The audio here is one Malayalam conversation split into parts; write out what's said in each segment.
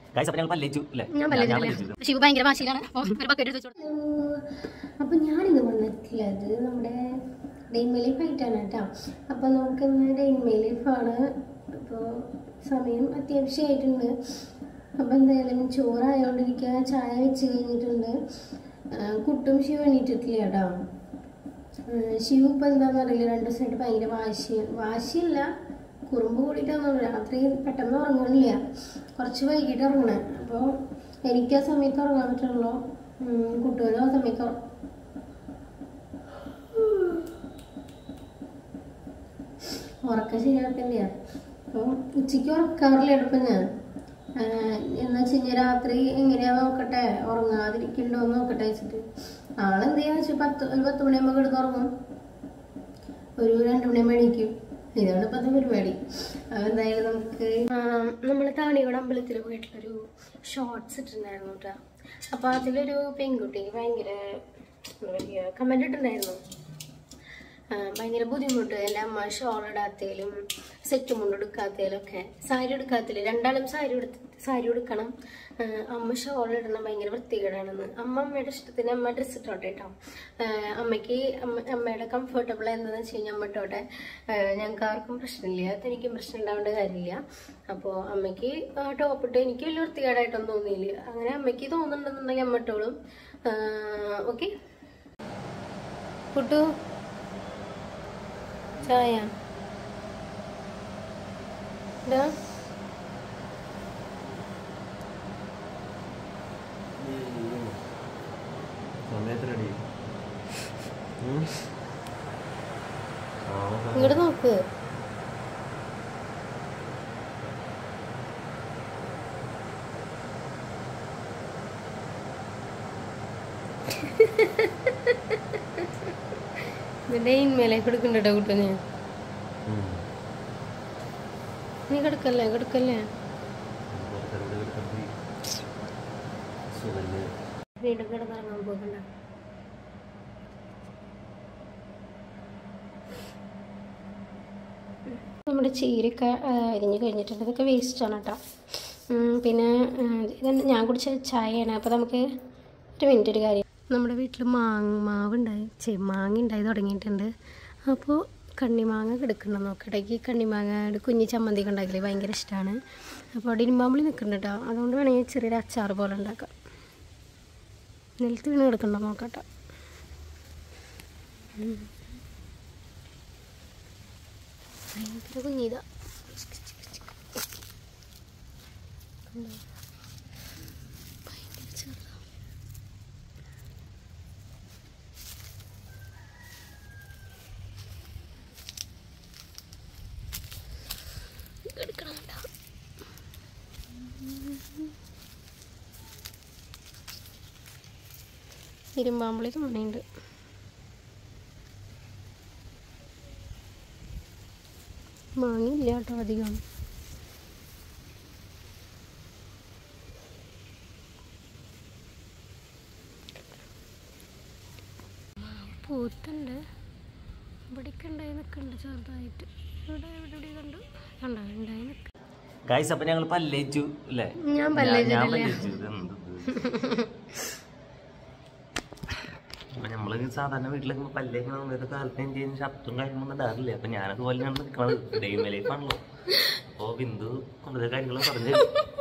ഗൈസ് അപ്പൊ ഞങ്ങൾ പല്ലേച്ചു അല്ലേ ഞാൻ പല്ലേച്ചിട്ടില്ല ശിവ ഭയങ്കര വാശിയിലാണ് അപ്പോൾ ഒരു ബക്കറ്റ് എടുത്ത് വെച്ചു അപ്പം ഞാനിന്ന് വന്നിട്ടുള്ളത് നമ്മുടെ ഡെയിൻമേ ലൈഫ് ആയിട്ടാണ് കേട്ടോ അപ്പം നമുക്ക് ഇന്ന് ഡെയിൻമേ ലൈഫാണ് അപ്പോൾ സമയം അത്യാവശ്യമായിട്ടുണ്ട് അപ്പം എന്തായാലും ചോറായോണ്ടിരിക്കുക ചായ വെച്ച് കഴിഞ്ഞിട്ടുണ്ട് ആ, കുട്ടും ശിവ എണീറ്റിട്ടില്ല കേട്ടോ ആ, ശിവ ഇപ്പം എന്താണെന്ന് അറിയില്ല രണ്ട് ദിവസമായിട്ട് ഭയങ്കര വാശി വാശിയില്ല കുറുമ്പ് കൂടിയിട്ടൊന്നും രാത്രി പെട്ടെന്ന് ഉറങ്ങണില്ല കുറച്ച് വൈകിട്ട് ഉറങ്ങണേ അപ്പോൾ എനിക്ക് ആ സമയത്ത് ഉറങ്ങാൻ പറ്റുള്ളൂ കുട്ടികളും ആ സമയത്ത് ഉറ- ഉറക്കം ശരിയാക്കണ്ട അപ്പോൾ ഉച്ചയ്ക്ക് ഉറക്കാറില്ല ഇപ്പം ഞാൻ എന്ന് വെച്ച് കഴിഞ്ഞാൽ രാത്രി എങ്ങനെയാ നോക്കട്ടെ ഉറങ്ങാതിരിക്കണ്ടോ എന്ന് നോക്കട്ടെ വെച്ചിട്ട് ആളെന്ത് ചെയ്യാന്ന് വെച്ചാൽ പത്ത് ഒരു പത്ത് മണിയാകുമ്പോൾ കിടന്ന് ഉറങ്ങും ഒരു രണ്ട് മണിയാകുമ്പോൾ എണീക്കും ഇതാണ് ഇപ്പോഴത്തെ പരിപാടി അപ്പോൾ എന്തായാലും നമുക്ക് നമ്മൾ താണിയോട് അമ്പലത്തിൽ പോയിട്ടുള്ളൊരു ഷോർട്സ് ഇട്ടിട്ടുണ്ടായിരുന്നു കേട്ടോ അപ്പോൾ അതിലൊരു പെൺകുട്ടി ഭയങ്കര എന്താ പറയുക കമൻ്റ് ഇട്ടിട്ടുണ്ടായിരുന്നു ആ, ഭയങ്കര ബുദ്ധിമുട്ട് എൻ്റെ അമ്മ ഷോൾ ഇടാത്തതിലും സെറ്റ് മുണ്ട് എടുക്കാത്തതിലും ഒക്കെ സാരി എടുക്കാത്തതിൽ രണ്ടാളും സാരി എടുത്ത് സാരി എടുക്കണം ആ, അമ്മ ഷോൾ ഇടണം ഭയങ്കര വൃത്തികേടാണെന്ന് അമ്മ അമ്മയുടെ ഇഷ്ടത്തിന് അമ്മ ഡ്രസ്സ് ഇട്ടോട്ടെ കേട്ടോ ആ, അമ്മയ്ക്ക് അമ്മ അമ്മയുടെ കംഫർട്ടബിൾ എന്താണെന്ന് വെച്ച് കഴിഞ്ഞാൽ അമ്മ ഇട്ടോട്ടെ ആ, ഞങ്ങൾക്ക് ആർക്കും പ്രശ്നമില്ല അതെനിക്കും പ്രശ്നം ഉണ്ടാവേണ്ട കാര്യമില്ല അപ്പോൾ അമ്മയ്ക്ക് ടോപ്പ് ഇട്ട് എനിക്ക് വലിയ വൃത്തികേടായിട്ടൊന്നും തോന്നിയില്ല അങ്ങനെ അമ്മയ്ക്ക് തോന്നുന്നുണ്ടെന്നുണ്ടെങ്കിൽ അമ്മ ഇട്ടോളും ഓക്കെ കുട്ടു ചായ ഇതാ സമയത്തിനടി ഇങ്ങോട്ട് നോക്ക് ഇതിന്റെ ഇന്മേലെ കിടക്കണ്ടോ കുട്ടു ഞാൻ നീ കിടക്കല്ലേ കിടക്കല്ലേ വീണ്ടും കിടന്നിറങ്ങാൻ പോകണ്ട നമ്മുടെ ചീരയൊക്കെ ആ, അരിഞ്ഞ് കഴിഞ്ഞിട്ടുണ്ട് ഇതൊക്കെ വേസ്റ്റാണ് കേട്ടോ ഉം, പിന്നെ ആ, ഇത് ഞാൻ കുടിച്ച ചായയാണ് അപ്പോൾ നമുക്ക് ഒരു മിനിറ്റ് ഒരു കാര്യം നമ്മുടെ വീട്ടിൽ മാങ്ങ മാവുണ്ടായി ചെ മാങ്ങ ഉണ്ടായി തുടങ്ങിയിട്ടുണ്ട് അപ്പോൾ കണ്ണിമാങ്ങ കിടക്കണം നോക്കട്ടെ ഈ കണ്ണിമാങ്ങ കുഞ്ഞി ചമ്മന്തി ഒക്കെ ഉണ്ടാക്കില്ലേ ഭയങ്കര ഇഷ്ടമാണ് അപ്പോൾ അവിടെ ഇരുമ്പാമ്പിളി നിൽക്കുന്നുണ്ട് കേട്ടോ അതുകൊണ്ട് വേണമെങ്കിൽ ചെറിയൊരു അച്ചാർ പോലെ ഉണ്ടാക്കാം നിലത്ത് വീണ് കിടക്കണ്ടോ നോക്കട്ടെ ഉം. ഭയങ്കര കുഞ്ഞിതാ കണ്ടോ? ഭയങ്കര ചെറുതാ എടുക്കണം കേട്ടോ ഇരുമ്പാമ്പുളി തോന്നിയുണ്ട് മാങ്ങില്ല കേട്ടോ അധികം പൂത്തുണ്ട് ഇവിടേക്ക് ഉണ്ടായി നിൽക്കുന്നുണ്ട് ചെറുതായിട്ട് ഇവിടെ ഇവിടെ ഇവിടെ കണ്ടു കണ്ടോ ഉണ്ടായി നിൽക്കും ഗൈസ് അപ്പൊ ഞങ്ങൾ പല്ലേച്ചു അല്ലേ ഞാൻ ഞാൻ പല്ലേച്ചു ഇതെന്ത് ഇത്? അപ്പൊ നമ്മള് സാധാരണ വീട്ടിലൊക്കെ പല്ലേക്കുന്ന സമയത്ത് കാലത്ത് എന്ത് ചെയ്യുന്ന ശബ്ദവും കാര്യങ്ങളൊന്നും ഉണ്ടാറില്ല അപ്പൊ ഞാനത് പോലെയാണ് നിൽക്കണത് ഡെയിം ലൈഫാണല്ലോ അപ്പൊ ബിന്ദു കൂടുതൽ കാര്യങ്ങളും പറഞ്ഞു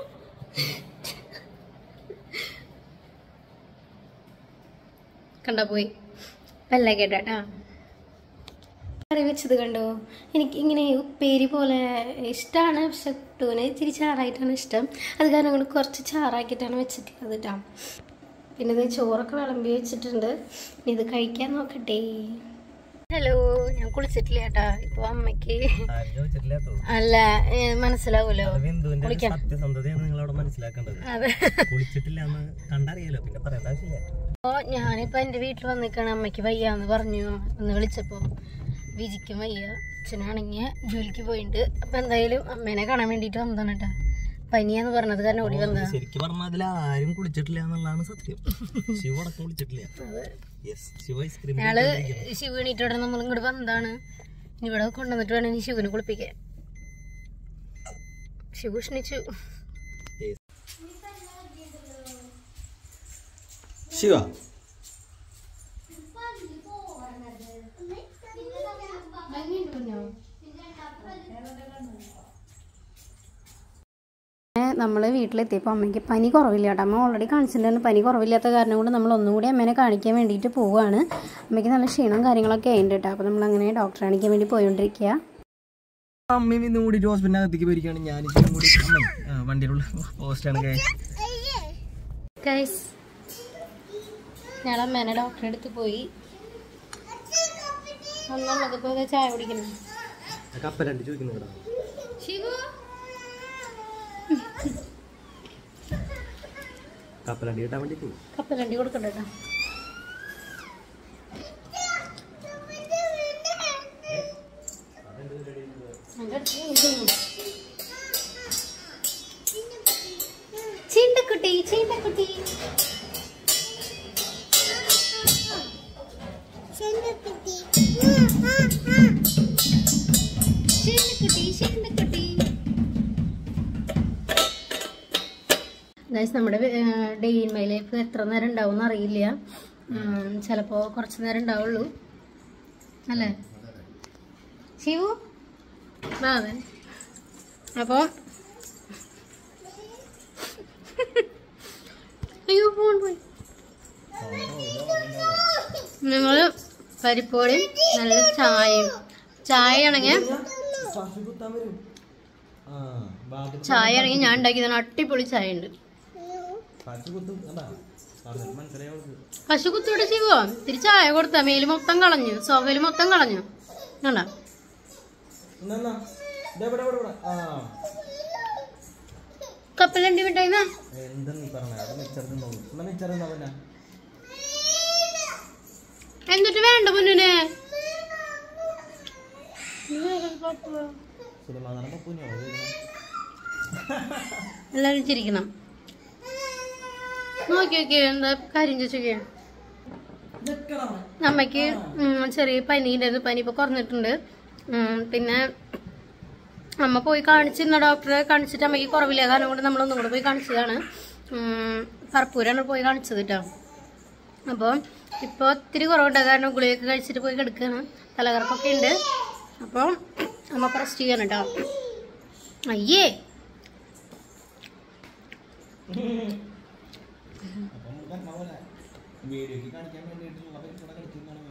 കണ്ടോ പോയി വല്ല കേട്ടാ കറി വെച്ചത് കണ്ടോ എനിക്ക് ഇങ്ങനെ ഉപ്പേരി പോലെ ഇഷ്ടമാണ് പക്ഷെ ടൂനെ ഇച്ചിരി ചാറായിട്ടാണ് ഇഷ്ടം അത് കാരണം കൊണ്ട് കുറച്ച് ചാറാക്കിയിട്ടാണ് വെച്ചിട്ടുള്ളത് കേട്ടോ പിന്നെ ഇത് ചോറൊക്കെ വിളമ്പി വെച്ചിട്ടുണ്ട് ഇനി ഇത് കഴിക്കാൻ നോക്കട്ടെ ഹലോ ഞാൻ കുളിച്ചിട്ടില്ല കേട്ടാ ഇപ്പൊ അമ്മയ്ക്ക് അല്ല ഏ, മനസ്സിലാവൂലോ ബിന്ദുവിന്റെ കുളിക്കാം. സത്യസന്ധതയാണ് നിങ്ങളവിടെ മനസ്സിലാക്കേണ്ടത് അതെ കുളിച്ചിട്ടില്ല എന്ന് കണ്ടറിയാലോ പിന്നെ പറയേണ്ട ആവശ്യമില്ല അപ്പോ ഞാനിപ്പോ എന്റെ വീട്ടിൽ വന്നിക്കാണ് അമ്മയ്ക്ക് വയ്യാന്ന് പറഞ്ഞു ഒന്ന് വിളിച്ചപ്പോ വിജിക്കും വയ്യ അച്ഛനാണെങ്കിൽ ജോലിക്ക് പോയിട്ടുണ്ട് അപ്പൊ എന്തായാലും അമ്മേനെ കാണാൻ വേണ്ടിട്ട് വന്നതാണ് കേട്ടാ പനിയാന്ന് പറഞ്ഞത് കാരണം ഓടി വന്നതാ ശരിക്കും പറഞ്ഞാൽ അതിൽ ആരും കുളിച്ചിട്ടില്ല എന്നുള്ളതാണ് സത്യം ശിവ അടക്കം കുളിച്ചിട്ടില്ല യെസ് ശിവ ഐസ്ക്രീം ഞങ്ങള് ശിവ എണീറ്റോടെ നമ്മൾ ഇങ്ങോട്ട് വന്നതാണ് ഇനി ഇവിടെ കൊണ്ടുവന്നിട്ട് വേണം ഇനി ശിവനെ കുളിപ്പിക്കാൻ ശിവ ഉഷ്ണിച്ചു ശിവ നമ്മൾ വീട്ടിലെത്തിയപ്പോൾ അമ്മയ്ക്ക് പനി കുറവില്ല കേട്ടോ അമ്മ ഓൾറെഡി കാണിച്ചിട്ടുണ്ടായിരുന്നു പനി കുറവില്ലാത്ത കാരണം കൊണ്ട് നമ്മൾ ഒന്നും കൂടി അമ്മേനെ കാണിക്കാൻ വേണ്ടിയിട്ട് പോവുകയാണ് അമ്മയ്ക്ക് നല്ല ക്ഷീണവും കാര്യങ്ങളൊക്കെ ഉണ്ട് കേട്ടോ അപ്പോൾ നമ്മൾ അങ്ങനെ ഡോക്ടറെ കാണിക്കാൻ വേണ്ടി പോയിക്കൊണ്ടിരിക്കുക അമ്മയും ഇന്നും കൂടി ഹോസ്പിറ്റലിന് അകത്തേക്ക് പോയിരിക്കുകയാണ് ഞാൻ ഇച്ചിരി കൂടി അമ്മ വണ്ടിയിലുള്ള പോസ്റ്റാണ് ഗൈസ് ഞങ്ങൾ അമ്മേനെ ഡോക്ടറെ അടുത്ത് പോയി ഒന്നുള്ളത് ഇപ്പോൾ ചായ കുടിക്കണം കപ്പലണ്ടി ചോദിക്കുന്നു കേട്ടോ ശിവു കപ്പലണ്ടി കിട്ടാൻ വേണ്ടിയിട്ട് കപ്പലണ്ടി കൊടുക്കണ്ട കേട്ടോ ചീണ്ടക്കുട്ടി ചീണ്ടക്കുട്ടി ചീണ്ടക്കുട്ടി ചീണ്ടക്കുട്ടി ഗൈസ് നമ്മുടെ ഡേ ഇൻ മൈ ലൈഫ് എത്ര നേരം ഉണ്ടാവും എന്ന് അറിയില്ല ചിലപ്പോൾ കുറച്ച് നേരം ഉണ്ടാവുള്ളൂ അല്ലേ ശിവു വാ അവൻ അപ്പോൾ അയ്യോ ഫോൺ പോയി നിങ്ങൾ പരിപ്പോടി നല്ല ചായയും ചായ ആണെങ്കിൽ ചായ ആണെങ്കിൽ ഞാൻ ഉണ്ടാക്കിയതാണ് അടിപൊളി ചായ ഉണ്ട് പശു കുത്തോടെ ശിവോ ഇത്തിരി ചായ കൊടുത്ത മേല് മൊത്തം കളഞ്ഞു സോഫയില് മൊത്തം കളഞ്ഞു കണ്ട കപ്പലണ്ടി മിഠായി വാ. എന്താ നീ പറഞ്ഞ അത് മിച്ചർ തിന്നോളൂ എന്നാ മിച്ചർ തിന്നാ പിന്നെ എന്നിട്ട് വേണ്ട മുന്നിനെ സിനിമ നടന്ന പുഞ്ഞോ എല്ലാരും ചിരിക്കണം നോക്കി നോക്കി എന്താ കാര്യം ചോദിച്ചോക്കിയ അമ്മയ്ക്ക് ഉം, ചെറിയ പനി ഉണ്ടായിരുന്നു പനി ഇപ്പൊ കുറഞ്ഞിട്ടുണ്ട് ഉം, പിന്നെ അമ്മ പോയി കാണിച്ചിരുന്ന ഡോക്ടറെ കാണിച്ചിട്ട് അമ്മയ്ക്ക് കുറവില്ല കാരണം കൊണ്ട് നമ്മളൊന്നും കൂടെ പോയി കാണിച്ചതാണ് ഉം, പറപ്പൂരാണ് പോയി കാണിച്ചത് കേട്ടോ അപ്പോൾ ഇപ്പോൾ ഒത്തിരി കുറവുണ്ട് കാരണം ഗുളികയൊക്കെ കഴിച്ചിട്ട് പോയി കിടക്കുകയാണ് തലകറക്കൊക്കെ ഉണ്ട് അപ്പോൾ അമ്മ റെസ്റ്റ് ചെയ്യണം കേട്ടോ അയ്യേ വീഡിയോക്ക് കാണിക്കാൻ വേണ്ടിയിട്ടുള്ള പരിപാടി കളിക്കുന്നതാണ്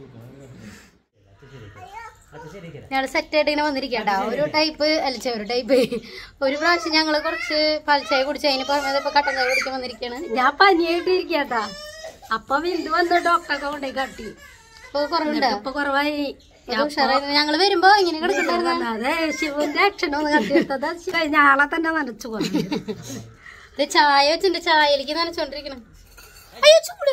ഞങ്ങൾ സെറ്റ് ആയിട്ട് ഇങ്ങനെ വന്നിരിക്കട്ടാ ഒരു ടൈപ്പ് അല്ല ഒരു ടൈപ്പ് ഒരു പ്രാവശ്യം ഞങ്ങൾ കുറച്ച് പാൽച്ചായ കുടിച്ച് അതിന് പറഞ്ഞത് ഇപ്പൊ കട്ടൻ ചായ കുടിക്കാൻ വന്നിരിക്കുകയാണ് ഞാൻ പനിയായിട്ട് ഇരിക്കട്ടാ അപ്പൊ വിന്ദു വന്ന് ഡോക്ടറൊക്കെ കൊണ്ടേ കാട്ടി ഇപ്പൊ കുറവുണ്ട് ഇപ്പൊ കുറവായി ഞങ്ങൾ വരുമ്പോ ഇങ്ങനെ കിടക്കണ്ടായിരുന്നു അതെ ശിവന്റെ അക്ഷരം ഒന്ന് കട്ടിയെടുത്തത് കഴിഞ്ഞ ആളെ തന്നെ നനച്ചു കൊണ്ടു ഇത് ചായ വെച്ചിട്ട് ചായയിലേക്ക് നനച്ചോണ്ടിരിക്കണം അയ്യോ ചൂട്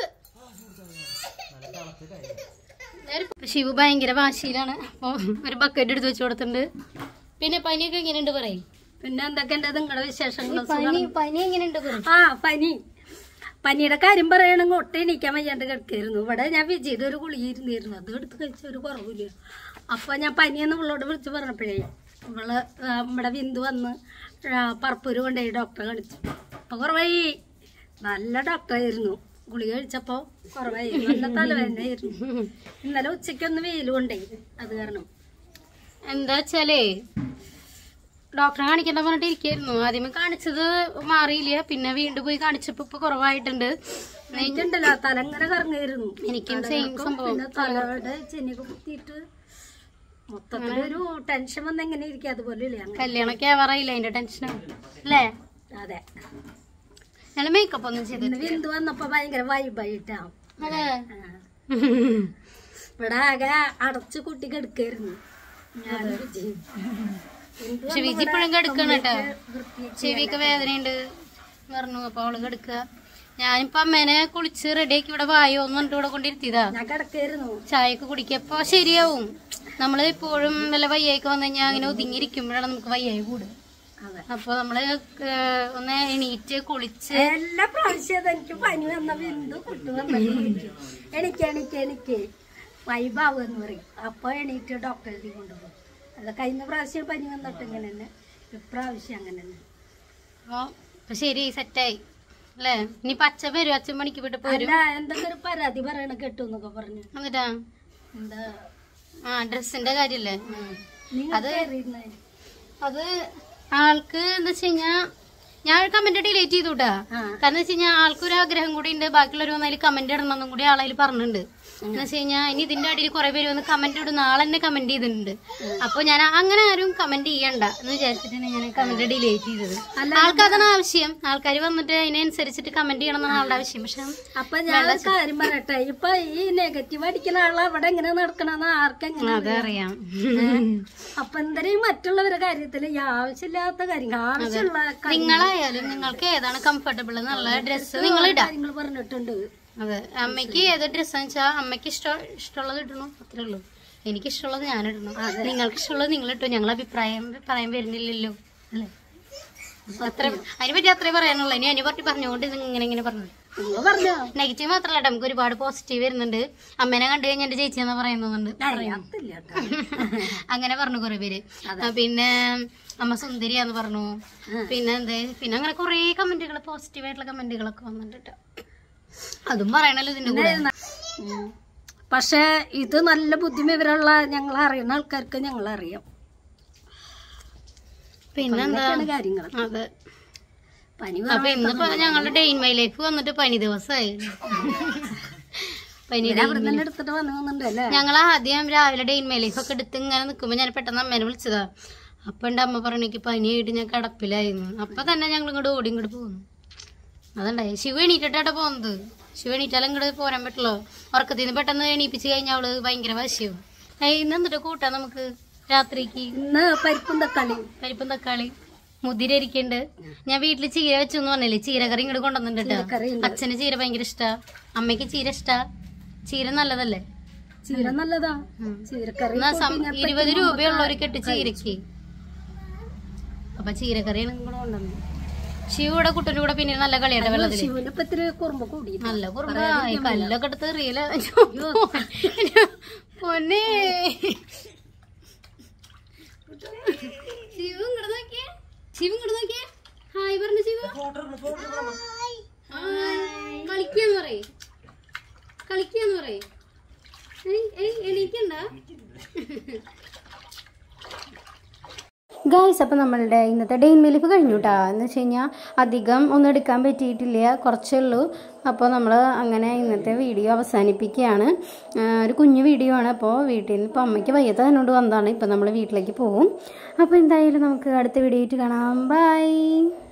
നേരെ ശിവ ഭയങ്കര വാശിയിലാണ് അപ്പൊ ഒരു ബക്കറ്റ് എടുത്ത് വെച്ച് കൊടുത്തിട്ടുണ്ട് പിന്നെ പനിയൊക്കെ എങ്ങനെയുണ്ട് പറയും പിന്നെ എന്തൊക്കെയുണ്ട് നിങ്ങളുടെ വിശേഷങ്ങൾ പനി പനി എങ്ങനെയുണ്ട് പറയും ആ പനി പനിയുടെ കാര്യം പറയണെങ്കിൽ ഒട്ടും എണീക്കാൻ വയ്യാണ്ട് കിടക്കായിരുന്നു ഇവിടെ ഞാൻ വിജയുടെ ഒരു ഗുളിക ഇരുന്നിരുന്നു അത് എടുത്ത് കഴിച്ച ഒരു കുറവില്ല അപ്പൊ ഞാൻ പനിയെന്ന് ഇവളോട് വിളിച്ച് പറഞ്ഞപ്പോഴേ ഇവള് ആ, നമ്മുടെ ബിന്ദു വന്ന് ആ, പറപ്പൂര് കൊണ്ടുപോയി ഡോക്ടറെ കാണിച്ചു അപ്പൊ കുറവായി നല്ല ഡോക്ടറായിരുന്നു ഗുളിക കഴിച്ചപ്പോ കുറവായി നല്ല തലവേദനയായിരുന്നു ഇന്നലെ ഉച്ചയ്ക്കൊന്ന് വെയിൽ കൊണ്ടേ അത് കാരണം എന്താ വെച്ചാലേ ഡോക്ടറെ കാണിക്കണ്ട പറഞ്ഞിട്ട് ഇരിക്കായിരുന്നു ആദ്യമേ കാണിച്ചത് മാറിയില്ല പിന്നെ വീണ്ടും പോയി കാണിച്ചപ്പോ ഇപ്പൊ കുറവായിട്ടുണ്ട് എനിക്കുണ്ടല്ലോ തല ഇങ്ങനെ കറങ്ങായിരുന്നു എനിക്കും സെയിം സംഭവം പിന്നെ തലയുടെ ചെന്നിക്ക് കുത്തിയിട്ട് മൊത്തത്തിലൊരു ടെൻഷൻ വന്ന് എങ്ങനെ ഇരിക്കുക അതുപോലെ ഇല്ലേ അങ്ങനെ കല്യാണമൊക്കെ ആവാറായില്ല അതിന്റെ ടെൻഷൻ അല്ലേ അതെ ഞങ്ങള് മേക്കപ്പ് ഒന്നും ചെയ്തില്ല ഇന്ന് ബിന്ദു വന്നപ്പോ ഭയങ്കര വൈബായിട്ടാ അതെ ഇവിടെ ആകെ അടച്ചു കുട്ടി കിടക്കായിരുന്നു ഞാൻ ചെവിക്ക് ഇപ്പോഴും കെടുക്കണം കേട്ടോ ചെവിക്ക് വേദനയുണ്ട് പറഞ്ഞു അപ്പൊ അവള് കെടുക്കുക ഞാനിപ്പോ അമ്മേനെ കുളിച്ച് റെഡിയാക്കി ഇവിടെ വായോ എന്ന് പറഞ്ഞിട്ട് ഇവിടെ കൊണ്ടിരുത്തിയതാ ഞാൻ കിടക്കായിരുന്നു ചായയൊക്കെ കുടിക്കപ്പോ ശരിയാവും നമ്മള് ഇപ്പോഴും വല്ല വയ്യായിക്ക് വന്നു കഴിഞ്ഞാൽ അങ്ങനെ ഒതുങ്ങിയിരിക്കുമ്പോഴാണ് നമുക്ക് വയ്യായി കൂടുക അതെ അപ്പൊ നമ്മള് ഏഹ്, ഒന്ന് എണീറ്റ് കുളിച്ച് എല്ലാ പ്രാവശ്യം എനിക്ക് പനി വന്ന ബിന്ദു കുട്ടി വന്നിട്ട് വിളിക്കും എനിക്ക് എനിക്ക് എനിക്ക് വൈബാവും എന്ന് പറയും അപ്പൊ എണീറ്റ് ഡോക്ടറെ കൊണ്ടുപോകും അത് കഴിഞ്ഞ പ്രാവശ്യം പനി വന്നിട്ട് ഇങ്ങനെ തന്നെ ഇപ്രാവശ്യം അങ്ങനെ തന്നെ അപ്പൊ ഇപ്പൊ ശരി സെറ്റായി അല്ലേ ഇനി പച്ച വരും അച്ഛൻ പണിക്ക് വിട്ട് പോരും അല്ല എന്തൊക്കെ ഒരു പരാതി പറയണ കേട്ടു എന്നൊക്കെ പറഞ്ഞു എന്നിട്ടാ എന്താ ആ ഡ്രസ്സിന്റെ കാര്യല്ലേ അത് അത് ആൾക്ക് എന്താ വെച്ച് കഴിഞ്ഞാ ഞാൻ കമന്റ് ഡിലീറ്റ് ചെയ്തുട്ടാ കാരണം വെച്ച് കഴിഞ്ഞാൽ ആൾക്കൊരു ആഗ്രഹം കൂടി ഉണ്ട് ബാക്കിയുള്ളവർ വന്നതിൽ കമന്റ് ഇടണമെന്നും കൂടി ആളതിൽ പറഞ്ഞിട്ടുണ്ട് എന്ന് വെച്ച് കഴിഞ്ഞാൽ ഇനി ഇതിന്റെ അടിയിൽ കുറെ പേര് വന്ന് കമന്റ് ഇടുന്ന ആൾ തന്നെ കമന്റ് ചെയ്തിട്ടുണ്ട് അപ്പൊ ഞാൻ അങ്ങനെ ആരും കമന്റ് ചെയ്യണ്ട എന്ന് വിചാരിച്ചിട്ടാണ് ഞാൻ കമന്റ് ഡിലീറ്റ് ചെയ്തത് ആൾക്ക് അതാണ് ആവശ്യം ആൾക്കാർ വന്നിട്ട് അതിനനുസരിച്ചിട്ട് കമന്റ് ചെയ്യണം എന്നാണ് ആളുടെ ആവശ്യം പക്ഷെ അപ്പൊ ഞാൻ ഒരു കാര്യം പറയട്ടെ ഇപ്പൊ ഈ നെഗറ്റീവ് അടിക്കുന്ന ആള് അവിടെ എങ്ങനെ നടക്കണെന്ന് ആർക്കെങ്ങനെ അതറിയാം അപ്പൊ എന്തായാലും മറ്റുള്ളവരുടെ കാര്യത്തില് ഈ ആവശ്യമില്ലാത്ത കാര്യങ്ങൾ ആവശ്യമുള്ള നിങ്ങളായാലും നിങ്ങൾക്ക് ഏതാണ് കംഫർട്ടബിൾ എന്നുള്ള ഡ്രസ്സ് നിങ്ങൾ ഇടാം കാര്യങ്ങൾ പറഞ്ഞിട്ടുണ്ട് അതെ അമ്മയ്ക്ക് ഏത് ഡ്രസ്സാന്ന് വെച്ചാൽ അമ്മയ്ക്ക് ഇഷ്ടം ഇഷ്ടമുള്ളത് ഇടണം അത്രേ ഉള്ളൂ എനിക്ക് ഇഷ്ടമുള്ളത് ഞാൻ ഇടണം നിങ്ങൾക്ക് ഇഷ്ടമുള്ളത് നിങ്ങൾ ഇട്ടോ ഞങ്ങൾ അഭിപ്രായം പറയാൻ വരുന്നില്ലല്ലോ അല്ലേ അത്ര അതിനെ പറ്റി അത്രേ പറയാനുള്ളൂ ഇനി അതിനെ പറ്റി പറഞ്ഞുകൊണ്ട് ഇത് ഇങ്ങനെ ഇങ്ങനെ പറഞ്ഞു നിങ്ങൾ പറഞ്ഞോ നെഗറ്റീവ് മാത്രമല്ല കേട്ടോ നമുക്ക് ഒരുപാട് പോസിറ്റീവ് വരുന്നുണ്ട് അമ്മേനെ കണ്ടു കഴിഞ്ഞാൽ എന്റെ ചേച്ചി എന്നാ പറയുന്നുണ്ട് അതില്ല കേട്ടോ അങ്ങനെ പറഞ്ഞു കുറെ പേര് ആ, പിന്നെ അമ്മ സുന്ദരിയാന്ന് പറഞ്ഞു പിന്നെ എന്തേ പിന്നെ അങ്ങനെ കുറെ കമന്റുകൾ പോസിറ്റീവ് ആയിട്ടുള്ള കമന്റുകളൊക്കെ വന്നിട്ടുണ്ട് ട്ടോ. അതും പറയണല്ലോ ഇതിന്റെ കൂടെ ഉം. പക്ഷെ ഇത് നല്ല ബുദ്ധിമുട്ടുള്ള ഞങ്ങൾ അറിയുന്ന ആൾക്കാർക്ക് ഞങ്ങൾ അറിയാം പിന്നെന്താ ഇതൊക്കെയാണ് കാര്യങ്ങൾ അതെ പനി അപ്പൊ ഇന്നിപ്പോ ഞങ്ങളുടെ ഡേ ഇൻ മൈ ലൈഫ് വന്നിട്ട് പനി ദിവസമായി പനി അവിടെ തന്നെ എടുത്തിട്ട് വന്നു അല്ലേ ഞങ്ങൾ ആദ്യം രാവിലെ ഡേ ഇൻ മൈ ലൈഫ് ഒക്കെ എടുത്ത് ഇങ്ങനെ നിൽക്കുമ്പോ ഞാൻ പെട്ടെന്ന് അമ്മേനെ വിളിച്ചതാ അപ്പൊ എന്റെ അമ്മ പറഞ്ഞു എനിക്ക് പനിയായിട്ട് ഞാൻ കിടപ്പിലായിരുന്നു അപ്പൊ തന്നെ ഞങ്ങൾ ഇങ്ങോട്ട് ഓടി ഇങ്ങോട്ട് പോകുന്നു അതുണ്ടായി ശിവ എണീറ്റിട്ടാ പോകുന്നത് ശിവ എണീറ്റാലും ഇങ്ങോട്ട് പോരാൻ പറ്റുള്ളൂ ഉറക്കത്തിൽ നിന്ന് പെട്ടെന്ന് എണീപ്പിച്ച് കഴിഞ്ഞാൽ അവള് ഭയങ്കര വശിയും ഇന്ന് എന്നിട്ട് കൂട്ടാം നമുക്ക് രാത്രിക്ക് ഇന്ന് പരിപ്പും തക്കാളി പരിപ്പും തക്കാളി മുതിര ഇരിക്കുന്നുണ്ട് ഞാൻ വീട്ടിൽ ചീര വെച്ചു എന്ന് പറഞ്ഞില്ലേ ചീരക്കറി ഇങ്ങോട്ട് കൊണ്ടുവന്നിട്ടുണ്ട് ചീരക്കറി ഉണ്ട്. അച്ഛന് ചീര ഭയങ്കര ഇഷ്ടാ അമ്മയ്ക്ക് ചീര ഇഷ്ടാ ചീര നല്ലതല്ലേ ചീര നല്ലതാ ചീരക്കറി എന്നാ സം- ഇരുപത് രൂപയുള്ളവർക്ക് ഇട്ട് ചീരക്ക് അപ്പൊ ചീരക്കറിയാണ് കൂടെ കൊണ്ടുവന്നത് ശിവ ഇവിടെ കുട്ടൻ്റെ കൂടെ പിന്നെ നല്ല കളിയാട്ടെ വെള്ളത്തില് ശിവന് ഇപ്പൊ ഇത്തിരി കുറുമ്പ് കൂടി നല്ല കുറുമ്പ ഈ കല്ലൊക്കെ എടുത്ത് റിയല പൊന്നെ ശിവ ഇങ്ങോട്ട് നോക്കിയേ ശിവ ഇങ്ങോട്ട് നോക്കിയേ ഹായ് പറഞ്ഞു ശിവ ഹായ്. കളിക്കാന്ന് പറയേ കളിക്കാന്ന് പറയേ ഏയ്, ഏയ്, എണീക്കണ്ട ഗായ്സ് അപ്പോൾ നമ്മളുടെ ഇന്നത്തെ ഡെയിൻ മെലിഫ് കഴിഞ്ഞു കേട്ടോ എന്ന് വെച്ച് കഴിഞ്ഞാൽ അധികം ഒന്നും എടുക്കാൻ പറ്റിയിട്ടില്ല കുറച്ചേ ഉള്ളൂ അപ്പോൾ നമ്മൾ അങ്ങനെ ഇന്നത്തെ വീഡിയോ അവസാനിപ്പിക്കുകയാണ് ആ, ഒരു കുഞ്ഞു വീഡിയോ ആണ് അപ്പോൾ വീട്ടിൽ നിന്ന് ഇപ്പോൾ അമ്മയ്ക്ക് വയ്യാത്ത തന്നോട് വന്നതാണ് ഇപ്പോൾ നമ്മൾ വീട്ടിലേക്ക് പോകും അപ്പോൾ എന്തായാലും നമുക്ക് അടുത്ത വീഡിയോ ആയിട്ട് കാണാം ബൈ